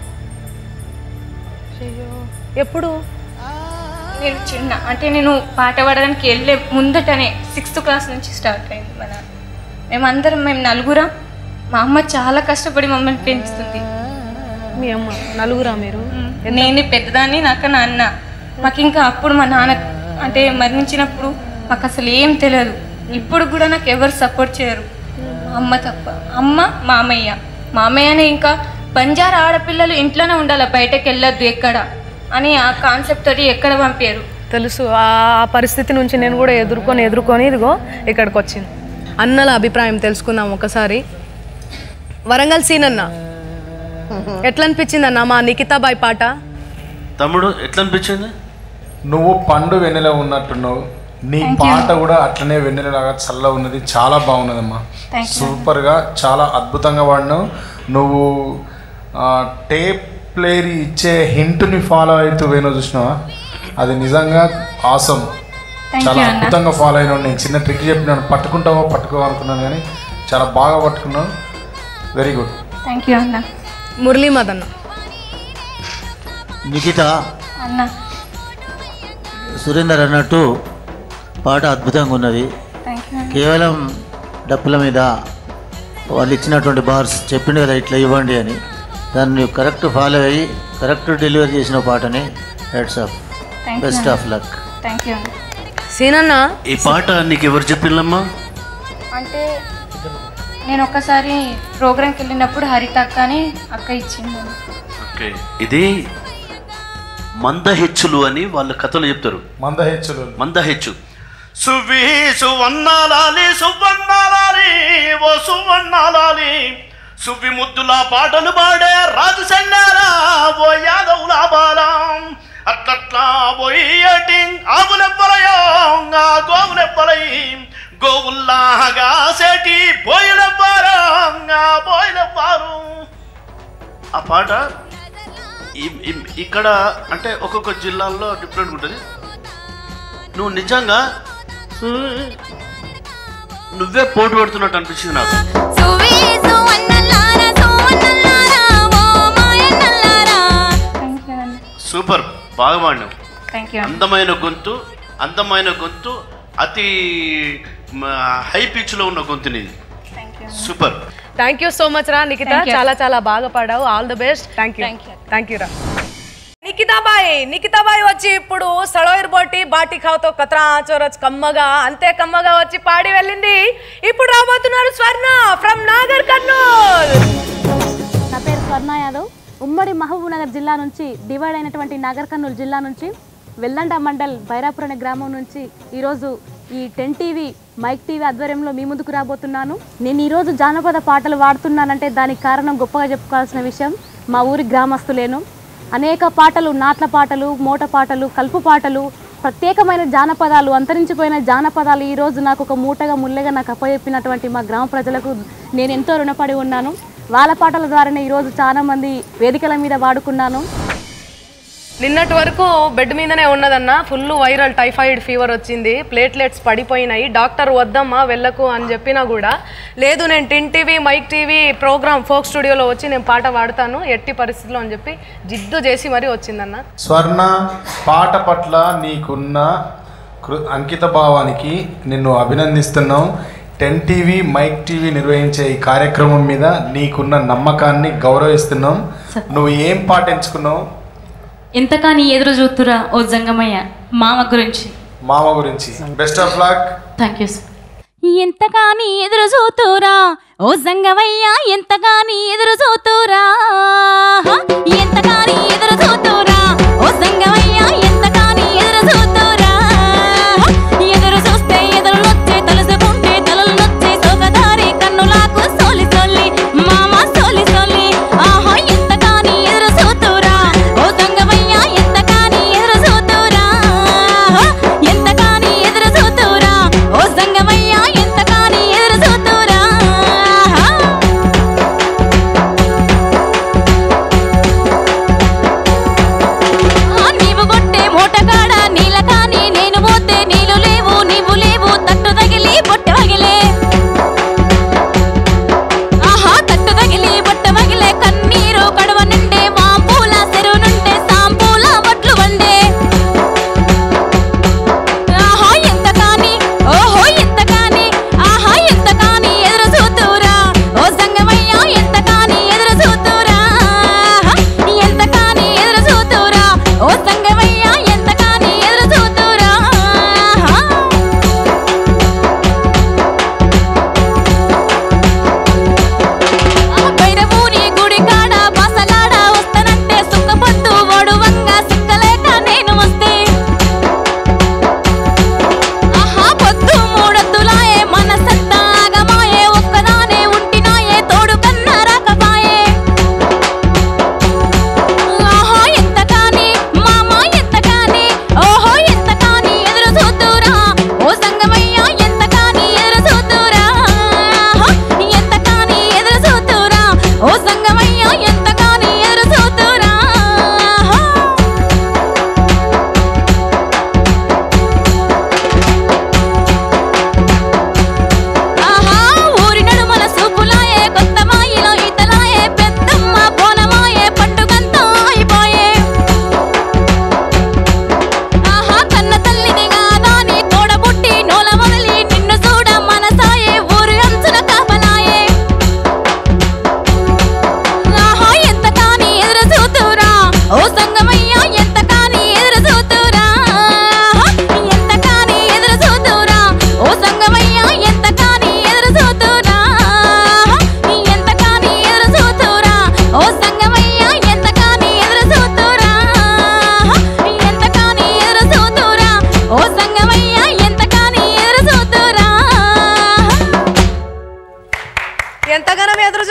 ఎప్పుడు
నేను చిన్న అంటే నేను పాట పాడడానికి వెళ్ళే ముందటనే సిక్స్త్ క్లాస్ నుంచి స్టార్ట్ అయింది మన మేమందరం మేము నలుగురం మా అమ్మ చాలా కష్టపడి మమ్మల్ని పెంచుతుంది
మీ అమ్మ నలుగురా మీరు
నేనే పెద్దదాన్ని నాకు నాన్న మాకు ఇంకా అప్పుడు మా నాన్న అంటే మరణించినప్పుడు మాకు అసలు ఏం తెలియదు ఇప్పుడు కూడా నాకు ఎవరు సపోర్ట్ చేయరు మా అమ్మ తప్ప అమ్మ మామయ్య మామయ్యనే ఇంకా బంజారా ఆడపిల్లలు ఇంట్లోనే ఉండాలి బయటకు వెళ్ళొద్దు ఎక్కడ అని ఆ కాన్సెప్ట్ తోటి ఎక్కడ పంపారు
తెలుసు ఆ ఆ పరిస్థితి నుంచి నేను కూడా ఎదుర్కొని ఎదుర్కొని ఇదిగో ఇక్కడికి వచ్చింది అన్నల అభిప్రాయం తెలుసుకుందాం ఒకసారి వరంగల్ సీన్ అన్న ఎట్లా అనిపించింది అన్న మా నిఖితాబాయ్ పాట
తమ్ముడు ఎట్లా అనిపించింది
నువ్వు పండు వెన్నెల ఉన్నట్టున్నావు నీ
Thank you.
పాట కూడా అట్లనే వెన్నెలలాగా చల్ల ఉన్నది చాలా బాగున్నదమ్మా
Thank you.
సూపర్గా చాలా అద్భుతంగా వాడినావు నువ్వు ఆ, టేప్ ప్లేయర్ ఇచ్చే హింట్ని ఫాలో అవుతూ వేణు చూసినావా అది నిజంగా ఆసం
Thank
చాలా
you, అన్న.
అద్భుతంగా ఫాలో అయినావు నేను చిన్న ట్రిక్ చెప్పినాను పట్టుకుంటావో పట్టుకో అనుకున్నాను కానీ చాలా బాగా పట్టుకున్నావు వెరీ గుడ్
థ్యాంక్ యూ అన్న
మురళీ మదన్న
నిఖిత
అన్న
సురేందర్ అన్నట్టు పాట అద్భుతంగా ఉన్నది
థ్యాంక్ యూ
కేవలం డప్పుల మీద వాళ్ళు ఇచ్చినటువంటి బార్స్ చెప్పిండు కదా ఇట్లా ఇవ్వండి అని దాన్ని కరెక్ట్ ఫాలో అయ్యి కరెక్ట్ డెలివరీ చేసిన పాటని hats off
Thank you,
best
అన్న.
ఆఫ్ లక్
థ్యాంక్ యూ అన్న
సీనన్న
ఈ పాట నీకు ఎవరు చెప్పిల్లమ్మా
అంటే నేను ఒక్కసారి ప్రోగ్రామ్కి వెళ్ళినప్పుడు హరిత అక్క అని అక్క ఇచ్చింది
ఓకే ఇది మందహెచ్చులు అని వాళ్ళ కథలు చెప్తారు
మందహెచ్చులు
మందహెచ్చు
సువి సువన్నాలాలి సువన్నాలాలి ఓ సువన్నాలాలి సువ్వి ముద్దుల పాటలు పాడే రాజు సన్నారా ఓ యాదవుల బాలం అట్లట్లా పోయేటి ఆవులెవ్వలయో ఆ గోవులెవ్వలై గోవుల్లాగా సేటి పోయిలెవ్వారు ఆ పోయిలెవ్వారు
ఆ పాట ఈ- ఈ- ఇక్కడ అంటే ఒక్కొక్క జిల్లాల్లో డిఫరెంట్ ఉంటుంది నువ్వు నిజంగా నువ్వే పోటీ పడుతున్నట్టు అనిపించింది నాకు సూపర్ బాగా పాడినావు
థ్యాంక్ యూ
అందమైన గొంతు అందమైన గొంతు అతి హై పిచ్లో ఉన్న గొంతు నీది super
thank you so much రా నిఖిత
Thank you.
చాలా చాలా బాగా పాడావు all the best thank you thank you రా నిఖితాబాయ్ నిఖితాబాయ్ వచ్చి ఇప్పుడు సడోయిర్ బోటి బాటి ఖావ్తో కత్రా చోరచ్ కమ్మగా అంతే కమ్మగా వచ్చి పాడి వెళ్ళింది ఇప్పుడు రాబోతున్నారు స్వర్ణ ఫ్రమ్ నాగర్ కర్నూల్
నా పేరు స్వర్ణ యాదవ్ ఉమ్మడి మహబూబ్ నగర్ జిల్లా నుంచి డివైడ్ అయినటువంటి నాగర్ కర్నూలు జిల్లా నుంచి వెల్లండ మండల్ బైరాపూర్ అనే గ్రామం నుంచి ఈరోజు ఈ టెన్ టీవీ మైక్ టీవీ ఆధ్వర్యంలో మీ ముందుకు రాబోతున్నాను నేను ఈరోజు జానపద పాటలు వాడుతున్నానంటే దానికి కారణం గొప్పగా చెప్పుకోవాల్సిన విషయం మా ఊరి గ్రామస్తులేను అనేక పాటలు నాట్ల పాటలు మోట పాటలు కలుపు పాటలు ప్రత్యేకమైన జానపదాలు అంతరించిపోయిన జానపదాలు ఈరోజు నాకు ఒక మూటగా ముల్లెగా నాకు అప్పచెప్పినటువంటి మా గ్రామ ప్రజలకు నేను ఎంతో రుణపడి ఉన్నాను వాళ్ళ పాటల ద్వారానే ఈరోజు చాలా మంది వేదికల మీద వాడుకున్నాను
నిన్నటి వరకు బెడ్ మీదనే ఉన్నదన్న ఫుల్ వైరల్ టైఫాయిడ్ ఫీవర్ వచ్చింది ప్లేట్లెట్స్ పడిపోయినాయి డాక్టర్ వద్దమ్మా వెళ్ళకు అని చెప్పినా కూడా లేదు నేను ten TV mike TV program folk స్టూడియోలో వచ్చి నేను పాట పాడతాను ఎట్టి పరిస్థితిలో అని చెప్పి జిద్దు చేసి మరీ వచ్చిందన్న
స్వర్ణ పాట పట్ల నీకున్న కృ అంకిత భావానికి నిన్ను అభినందిస్తున్నాం టెన్ టీవీ మైక్ టీవీ నిర్వహించే ఈ కార్యక్రమం మీద నీకున్న నమ్మకాన్ని గౌరవిస్తున్నాం నువ్వు ఏం పాట ఎంచుకున్నావు
ఎంతకాని ఎదురు చూస్తురా ఓ జంగమయ్య మామ గురించి
మామ గురించి best of luck
thank you ఎంతగాని ఎదురు చూతురా ఓ జంగమయ్య ఎంతగాని ఎదురు చూతురా ఎంతగాని ఎదురు చూతురా ఓ జంగమయ్య ఎంతగాని ఎదురు చూతురా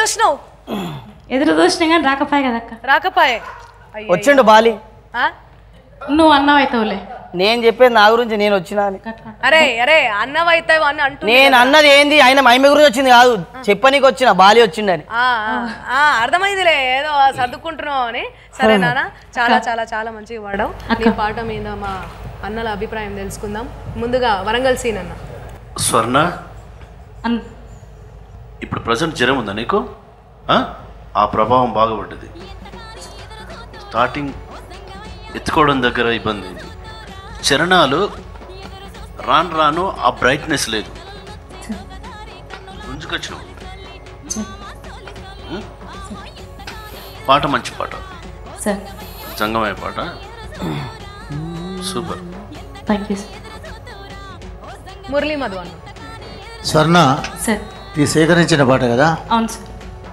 వచ్చినావు
ఎదురు చూసినా కానీ రాకపోయా కదక్క
రాకపాయే అయ్యయ్యో.
వచ్చిండు బాలి
ఆ?
నువ్వు అన్నావు అవుతావులే
నేను చెప్పేది నా గురించి నేను వచ్చినా అని
అరే అరే అన్నవైతావు అని అంటూ
నేను అన్నది ఏంది ఆయన మహిమ గురించి వచ్చింది కాదు చెప్పనీకి వచ్చిన బాలి వచ్చిండని
ఆ, ఆ, ఆ, అర్థమైందిలే ఏదో సర్దుకుంటున్నావు అని సరే నాన్న చాలా చాలా చాలా మంచిగా పాడావు నీ పాట మీద మా అన్నల అభిప్రాయం తెలుసుకుందాం ముందుగా వరంగల్ సీన్ అన్న
స్వర్ణ ఇప్పుడు ప్రజెంట్ జ్వరం ఉందా నీకు ఆ? ఆ ప్రభావం బాగా పడ్డది స్టార్టింగ్ ఎత్తుకోవడం దగ్గర ఇబ్బంది అయింది చరణాలు రాను రాను ఆ బ్రైట్నెస్ లేదు గుంజుకొచ్చినావు ఉం? పాట మంచి పాట
సార్
జంగమయ్య పాట super
thank you
Murali Madhu అన్న
స్వర్ణ
సార్
ఇది సేకరించిన పాట కదా
అవును సార్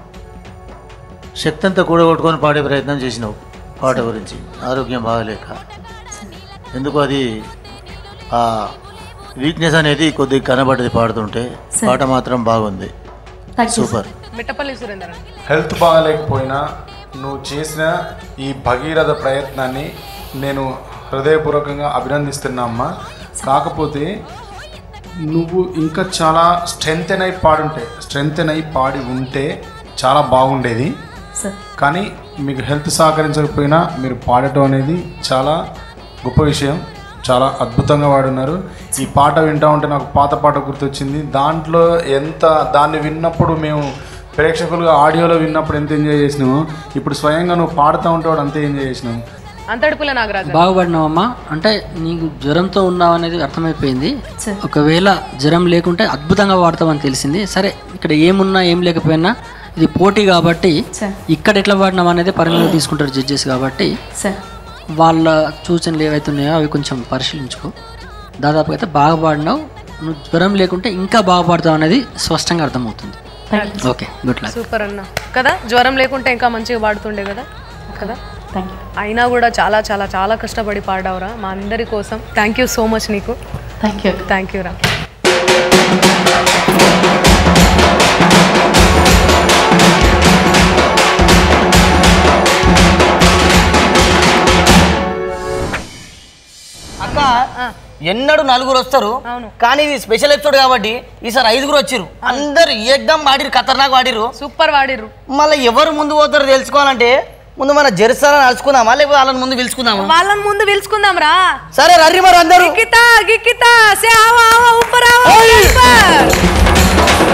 శక్తి అంతా కూడగొట్టుకొని పాడే ప్రయత్నం చేసినావు పాట గురించి ఆరోగ్యం బాగలేక ఎందుకు అది ఆ వీక్నెస్ అనేది కొద్దిగా కనబడ్డది పాడుతుంటే
సరే.
పాట మాత్రం బాగుంది సూపర్
మిట్టపల్లి సురేందర్ అన్న
హెల్త్ బాగాలేకపోయినా నువ్వు చేసిన ఈ భగీరథ ప్రయత్నాన్ని నేను హృదయపూర్వకంగా అభినందిస్తున్నా అమ్మా కాకపోతే నువ్వు ఇంకా చాలా స్ట్రెంగ్త్ అయి పాడుంటే స్ట్రెంగ్త్ అయి పాడి ఉంటే చాలా బాగుండేది
సార్
కానీ మీకు హెల్త్ సహకరించకపోయినా మీరు పాడటం అనేది చాలా గొప్ప విషయం చాలా అద్భుతంగా పాడున్నారు ఈ పాట వింటా ఉంటే నాకు పాత పాట గుర్తొచ్చింది దాంట్లో ఎంత దాన్ని విన్నప్పుడు మేము ప్రేక్షకులుగా ఆడియోలో విన్నప్పుడు ఎంత ఎంజాయ్ చేసినాము ఇప్పుడు స్వయంగా నువ్వు పాడుతూ ఉంటే వాడు అంతే ఎంజాయ్ చేసినావు
అంతడుపుల నాగరాజు
బాగుపడినావమ్మా అంటే నీకు జ్వరంతో ఉన్నావు అనేది అర్థమైపోయింది ఒకవేళ జ్వరం లేకుంటే అద్భుతంగా వాడతావని తెలిసింది సరే ఇక్కడ ఏమున్నా ఏం లేకపోయినా ఇది పోటీ కాబట్టి ఇక్కడ ఎట్లా వాడినావు అనేది పరిగణలో తీసుకుంటారు జడ్జెస్ కాబట్టి
సార్
వాళ్ళ సూచనలు ఏవైతున్నాయో అవి కొంచెం పరిశీలించుకో దాదాపుగా అయితే బాగా పాడినావు నువ్వు జ్వరం లేకుంటే ఇంకా బాగా పాడతావు అనేది స్పష్టంగా అర్థమవుతుంది ఓకే గుడ్ లక్
సూపర్ అన్న కదా జ్వరం లేకుంటే ఇంకా మంచిగా పాడుతుండే కదా కదా
థ్యాంక్ యూ
అయినా కూడా చాలా చాలా చాలా కష్టపడి పాడావురా మా అందరి కోసం థ్యాంక్ యూ సో మచ్ నీకు
థ్యాంక్ యూ
థ్యాంక్ యూ రా
అక్క ఎన్నడు నలుగురు వస్తారు కానీ ఇది స్పెషల్ ఎపిసోడ్ కాబట్టి ఈసారి ఐదుగురు వచ్చిర్రు అందరు ఏకదం వాడిరు ఖతర్నాక్ వాడిరు
సూపర్ వాడిర్రు
మళ్ళీ ఎవరు ముందు పోతారో తెలుసుకోవాలంటే ముందు మన జెరుసా నడుచుకుందామా లేకపోతే వాళ్ళని ముందు పిలుచుకుందామా
వాళ్ళని ముందు పిలుచుకుందాం రా
సరే రర్రి మరి అందరూ
గిక్కితా గిక్కితా సే ఆవా ఆవా ఊపర్ ఆవా ఊపర్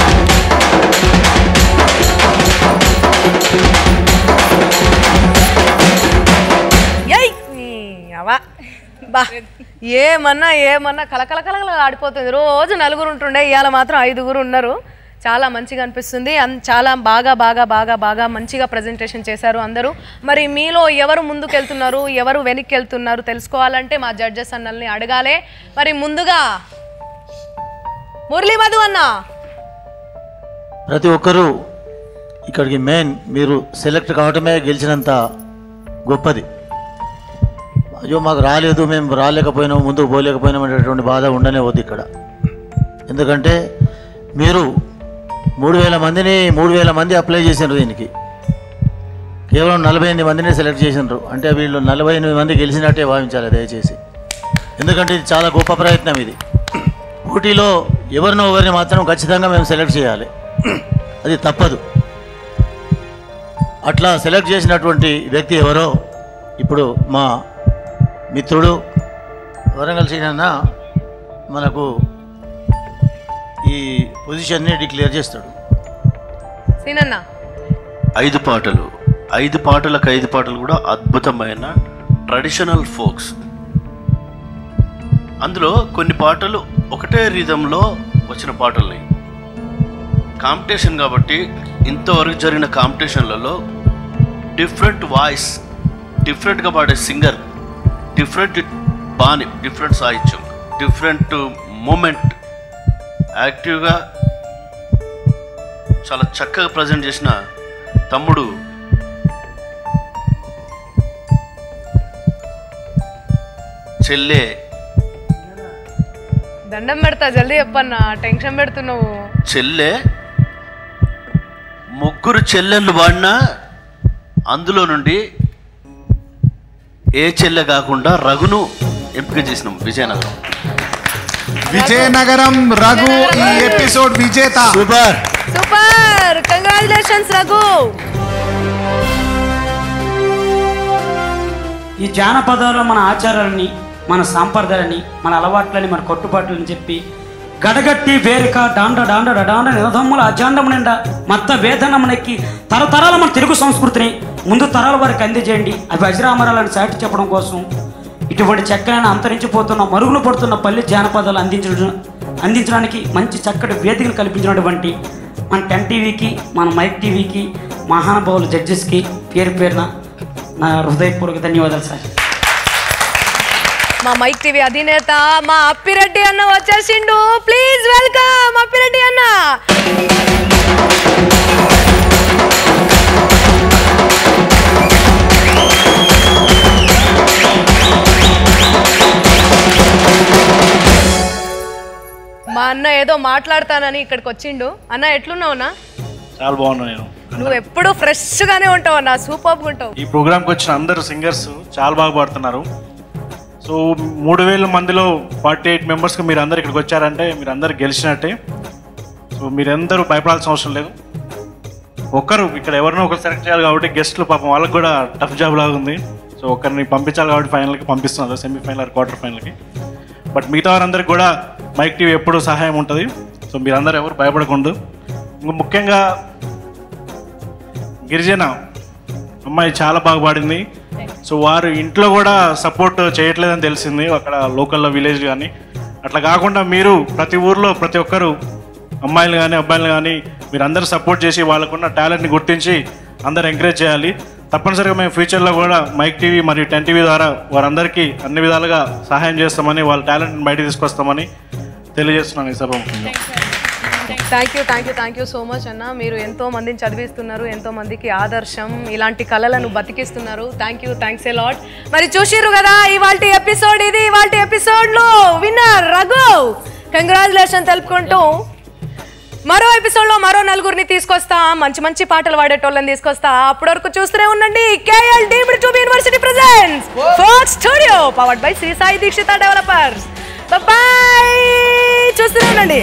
ఏయ్ ఈ అవ్వ. బా ఏమన్నా ఏమన్నా కలకల కలకల ఆడిపోతుంది రోజు నలుగురు ఉంటుండే ఇవాళ మాత్రం ఐదుగురు ఉన్నారు చాలా మంచిగా అనిపిస్తుంది అన్- చాలా బాగా బాగా బాగా బాగా మంచిగా ప్రజెంటేషన్ చేశారు అందరూ మరి మీలో ఎవరు ముందుకు వెళ్తున్నారు ఎవరు వెనక్కి వెళ్తున్నారు తెలుసుకోవాలంటే మా జడ్జెస్ అన్నల్ని అడగాలి మరి ముందుగా మురళీ మధు అన్న
ప్రతి ఒక్కరూ ఇక్కడికి మెయిన్ మీరు సెలెక్ట్ కావటమే గెలిచినంత గొప్పది అయ్యో మాకు రాలేదు మేము రాలేకపోయినాం ముందుకు పోలేకపోయినాం అనేటువంటి బాధ ఉండనే వద్దు ఇక్కడ ఎందుకంటే మీరు మూడు వేల మందిని మూడు వేల మంది అప్లై చేసినారు దీనికి కేవలం నలభై ఎనిమిది మందిని సెలెక్ట్ చేసినారు అంటే వీళ్ళు నలభై ఎనిమిది మంది గెలిచినట్టే భావించాలి దయచేసి ఎందుకంటే ఇది చాలా గొప్ప ప్రయత్నం ఇది పోటీలో ఎవరినో ఎవరిని మాత్రం ఖచ్చితంగా మేము సెలెక్ట్ చేయాలి అది తప్పదు అట్లా సెలెక్ట్ చేసినటువంటి వ్యక్తి ఎవరో ఇప్పుడు మా మిత్రుడు వరంగల్ సీనన్న మనకు ఈ పొజిషన్ని డిక్లేర్ చేస్తాడు
సీనన్న
ఐదు పాటలు ఐదు పాటలకు ఐదు పాటలు కూడా అద్భుతమైన ట్రెడిషనల్ ఫోక్స్ అందులో కొన్ని పాటలు ఒకటే రిధంలో వచ్చిన పాటల్ని కాంపిటీషన్ కాబట్టి ఇంతవరకు జరిగిన కాంపిటీషన్లలో డిఫరెంట్ వాయిస్ డిఫరెంట్గా పాడే సింగర్ డిఫరెంట్ బాణి డిఫరెంట్ సాహిత్యం డిఫరెంట్ మూమెంట్ యాక్టివ్గా చాలా చక్కగా ప్రజెంట్ చేసిన తమ్ముడు చెల్లె
దండం పెడతా జల్దీ చెప్పన్నా టెన్షన్ పెడుతున్నావు
చెల్లె ముగ్గురు చెల్లెళ్ళు వాడినా అందులో నుండి ఏ చెల్లె కాకుండా రఘును ఎంపిక చేసినాం విజయనగరం
విజయనగరం రఘు ఈ ఎపిసోడ్ విజేత
సూపర్
సూపర్ కంగ్రాచులేషన్స్ రఘు
ఈ జానపదాల్లో మన ఆచారాలని మన సాంప్రదాయాలని మన అలవాట్లని మన కట్టుబాట్లని చెప్పి గడగట్టి వేరిక డాండ డాండ డాండ నిరదమ్ముల అజాండము నిండా మత్త వేదనమునెక్కి తరతరాల మన తెలుగు సంస్కృతిని ముందు తరాల వారికి అందజేయండి అవి అజరామరాలను సాటి చెప్పడం కోసం ఇటువంటి చక్కనైన అంతరించిపోతున్న మరుగులు పడుతున్న పల్లె జానపదాలు అందించడం అందించడానికి మంచి చక్కటి వేదికను కల్పించినటువంటి మన టెన్ టీవీకి మన మైక్ టీవీకి మహానుభావులు జడ్జెస్కి పేరు పేరున నా హృదయపూర్వక ధన్యవాదాలు సార్
మా మైక్ టీవీ అధినేత మా అప్పిరెడ్డి అన్న వచ్చేసిండు ప్లీజ్ వెల్కమ్ అప్పిరెడ్డి అన్న మా అన్న ఏదో మాట్లాడతానని ఇక్కడికి వచ్చిండు అన్న ఎట్లున్నావు అన్న
చాలా బాగున్నా నేను
నువ్వు ఎప్పుడు ఫ్రెష్ గానే ఉంటావు అన్న సూపర్ ఉంటావు
ఈ ప్రోగ్రామ్కి వచ్చిన అందరు సింగర్స్ చాలా బాగా పాడుతున్నారు సో మూడు వేల మందిలో ఫార్టీ ఎయిట్ మెంబర్స్కి మీరు అందరు ఇక్కడికి వచ్చారంటే మీరు అందరు గెలిచినట్టే సో మీరందరూ భయపడాల్సిన అవసరం లేదు ఒక్కరు ఇక్కడ ఎవరినో ఒకరు సెలెక్ట్ చేయాలి కాబట్టి గెస్ట్లు పాపం వాళ్ళకి కూడా టఫ్ జాబ్ లాగా ఉంది సో ఒకరిని పంపించాలి కాబట్టి ఫైనల్కి పంపిస్తున్నారు సెమీఫైనల్ క్వార్టర్ ఫైనల్కి బట్ మిగతా వారందరికి కూడా మైక్ టీవీ ఎప్పుడూ సహాయం ఉంటుంది సో మీరందరూ ఎవరు భయపడకూడదు ఇంకా ముఖ్యంగా గిరిజన అమ్మాయి చాలా బాగా పాడింది సో వారు ఇంట్లో కూడా సపోర్ట్ చేయట్లేదని తెలిసింది అక్కడ లోకల్లో విలేజ్ కానీ అట్లా కాకుండా మీరు ప్రతి ఊర్లో ప్రతి ఒక్కరు అమ్మాయిలు కానీ అబ్బాయిలు కానీ మీరు అందరూ సపోర్ట్ చేసి వాళ్ళకున్న టాలెంట్ని గుర్తించి అందరు ఎంకరేజ్ చేయాలి తప్పనిసరిగా మేము ఫ్యూచర్లో కూడా మైక్ టీవీ మరియు టెన్ టీవీ ద్వారా వారందరికీ అన్ని విధాలుగా సహాయం చేస్తామని వాళ్ళ టాలెంట్ని బయట తీసుకొస్తామని తెలియజేస్తున్నాను ఈ సభ
thank you thank you thank you so much అన్న మీరు ఎంతో మందిని చదివిస్తున్నారు ఎంతో మందికి ఆదర్శం ఇలాంటి కళలను బతికిస్తున్నారు thank you thanks a lot మరి చూసిర్రు కదా ఇవాళ ఎపిసోడ్ ఇది ఇవాళ ఎపిసోడ్ లో విన్నర్ రఘు కంగ్రాచులేషన్ తెలుపుకుంటూ మరో ఎపిసోడ్ లో మరో నలుగురిని తీసుకొస్తా మంచి మంచి పాటలు పాడేటోళ్ళని తీసుకొస్తా అప్పటి వరకు చూస్తూనే ఉండండి KL deemed to university presents fourth studio powered by Shri Sai Dikshita developers bye చూస్తూనే ఉండండి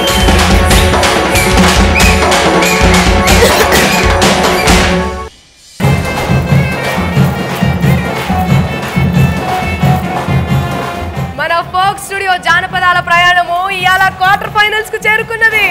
మన ఫోక్ స్టూడియో జానపదాల ప్రయాణము ఇవాళ క్వార్టర్ ఫైనల్స్ కు చేరుకున్నది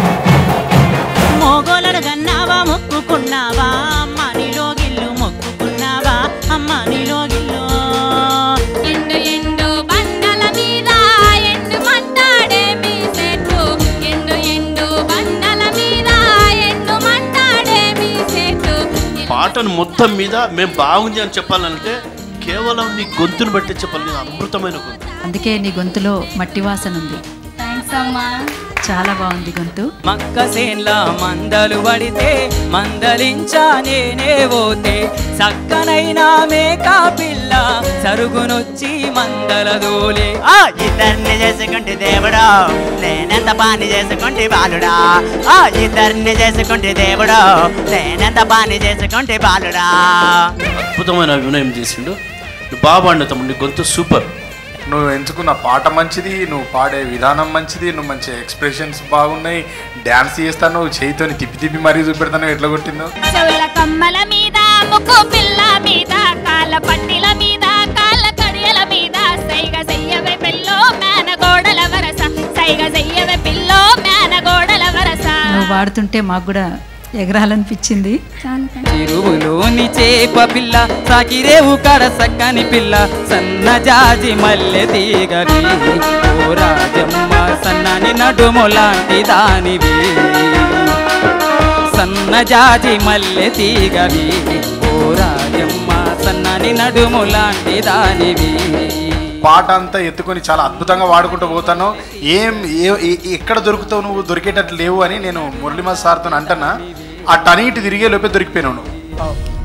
మోగోలను గన్నావా మొక్కుకున్నావా అమ్మ నీలో గిల్లు మొక్కుకున్నావా అమ్మ నీలో గిల్లు
ఎండు ఎండు బండల మీద ఎండు మంటాడే మీ చెట్టు ఎండు ఎండు బండల మీద ఎండు మంటాడే మీ చెట్టు
పాటను మొత్తం మీద మేము బాగుంది అని చెప్పాలంటే కేవలం నీ గొంతును బట్టి చెప్పాలి నీ అమృతమైన గొంతు
అందుకే నీ గొంతులో మట్టి వాసన ఉంది
థ్యాంక్స్ అమ్మా
చాలా బాగుంది గొంతు
మక్క సేన్ల మందలు పడితే మందలించా నేనే పోతే సక్కనైన మేకా పిల్ల సరుగునొచ్చి మందల దోలే
ఆ ఇద్దరిని చేసుకుంటే దేవుడా నేనెంత పాని చేసుకుంటే బాలుడా ఆ ఇద్దరిని చేసుకుంటే దేవుడా నేనెంత పాని చేసుకుంటే బాలుడా
అద్భుతమైన అభినయం చేసిండు నువ్వు బాగా పాడిన తమ్ముడు నీ గొంతు సూపర్
నువ్వు ఎంచుకున్న పాట మంచిది నువ్వు పాడే విధానం మంచిది నువ్వు మంచి ఎక్స్ప్రెషన్స్ బాగున్నాయి డ్యాన్స్ చేస్తాను చేయితోని తిప్పి తిప్పి మరీ చూపెడతాను ఎట్లా కొట్టిందో
చెవుల కమ్మల మీద ముక్కు పిల్ల మీద కాళ్ళ పట్టిల మీద కాళ్ళ కడియల మీద సైగ చెయ్యవే పిల్లో మేనగోడల వరస సైగ చెయ్యవే పిల్లో మేనగోడల వరస
నువ్వు వాడుతుంటే మాకు కూడా ఎగరాలనిపించింది
చెరువులోని చేప పిల్ల సాకిరేవు కడ సక్కని పిల్ల సన్న జాజి మల్లె తీగవి ఓ రాజమ్మ సన్నని నడుము లాంటి దానివి సన్న జాజి మల్లె తీగవి ఓ రాజమ్మ సన్నని నడుము లాంటి దానివి
పాట అంతా ఎత్తుకొని చాలా అద్భుతంగా వాడుకుంటూ పోతాను ఏం ఏ- ఏ- ఎక్కడ దొరుకుతావు నువ్వు దొరికేటట్లు లేవు అని నేను మురళిమ సార్తో అంటున్నా ఆ టనీటి తిరిగే లోపే దొరికిపోయినావు నువ్వు